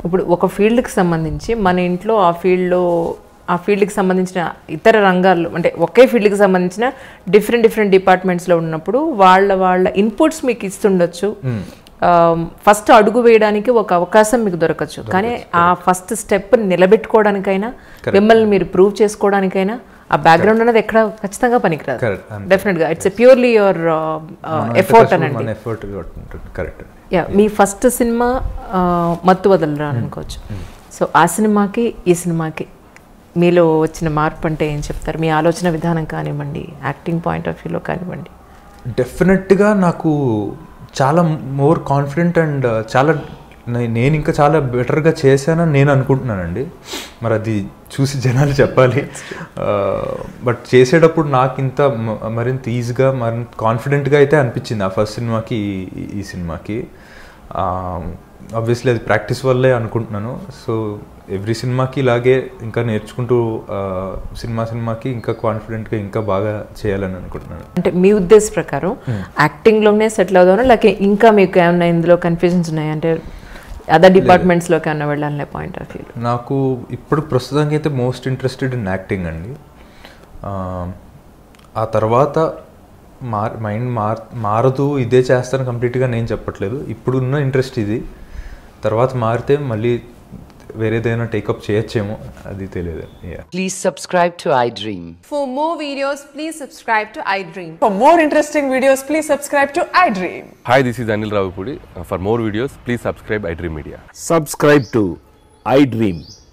ఇప్పుడు ఒక ఫీల్డ్కి సంబంధించి మన ఇంట్లో ఆ ఫీల్డ్లో ఆ ఫీల్డ్కి సంబంధించిన ఇతర రంగాల్లో అంటే ఒకే ఫీల్డ్కి సంబంధించిన డిఫరెంట్ డిఫరెంట్ డిపార్ట్మెంట్స్లో ఉన్నప్పుడు వాళ్ళ వాళ్ళ ఇన్పుట్స్ మీకు ఇస్తుండొచ్చు ఫస్ట్ అడుగు వేయడానికి ఒక అవకాశం మీకు దొరకచ్చు కానీ ఆ ఫస్ట్ స్టెప్ నిలబెట్టుకోవడానికైనా మిమ్మల్ని మీరు ప్రూవ్ చేసుకోవడానికైనా ఆ బ్యాక్గ్రౌండ్ అనేది ఎక్కడ ఖచ్చితంగా పనికిరాదు Correct. అంతే. డెఫినెట్గా ఇట్స్ ప్యూర్లీ యువర్ ఎఫోర్ట్ అనండి మన ఎఫర్ట్ ఉంటుంది కరెక్ట్ యా మీ ఫస్ట్ సినిమా ఆ, మత్తు వదలరా అని అనుకోవచ్చు సో ఆ సినిమాకి ఈ సినిమాకి మీలో వచ్చిన మార్పు అంటే ఏం చెప్తారు మీ ఆలోచన విధానం కానివ్వండి యాక్టింగ్ పాయింట్ ఆఫ్ వ్యూలో కానివ్వండి డెఫినెట్గా నాకు చాలా మోర్ కాన్ఫిడెంట్ అండ్ చాలా నే- నేను ఇంకా చాలా బెటర్గా చేశానని నేను అనుకుంటున్నానండి మరి అది చూసి జనాలు చెప్పాలి బట్ చేసేటప్పుడు నాకు ఇంత మ- మరింత ఈజీగా మరింత కాన్ఫిడెంట్గా అయితే అనిపించింది ఆ ఫస్ట్ సినిమాకి ఈ- ఈ సినిమాకి ఆబ్వియస్లీ అది ప్రాక్టీస్ వల్లే అనుకుంటున్నాను సో ఎవ్రీ సినిమాకి ఇలాగే ఇంకా నేర్చుకుంటూ ఆ, సినిమా సినిమాకి ఇంకా కాన్ఫిడెంట్గా ఇంకా బాగా చేయాలని అనుకుంటున్నాను అంటే మీ ఉద్దేశ ప్రకారం యాక్టింగ్లోనే సెటిల్ అవుదామా లేక ఇంకా మీకు ఏమైనా ఇందులో కన్ఫ్యూజన్స్ ఉన్నాయి అంటే అదర్ డిపార్ట్మెంట్స్లోకి ఏమైనా వెళ్ళాలనే పాయింట్ ఆఫ్ వ్యూ నాకు ఇప్పుడు ప్రస్తుతానికి అయితే మోస్ట్ ఇంట్రెస్టెడ్ ఇన్ యాక్టింగ్ అండి ఆ, ఆ తర్వాత మార్ మైండ్ మార్ మారదు ఇదే చేస్తాను కంప్లీట్గా నేను చెప్పట్లేదు ఇప్పుడున్న ఇంట్రెస్ట్ ఇది తర్వాత మారితే మళ్ళీ వేరేదైనా టేకప్ చేయొచ్చేమో అది తెలియదు yeah Please subscribe to iDream. For more videos, please subscribe to iDream. For more interesting videos, please subscribe to iDream. Hi, this is Anil Ravipudi. Uh, For more videos, please subscribe iDream Media. subscribe to iDream.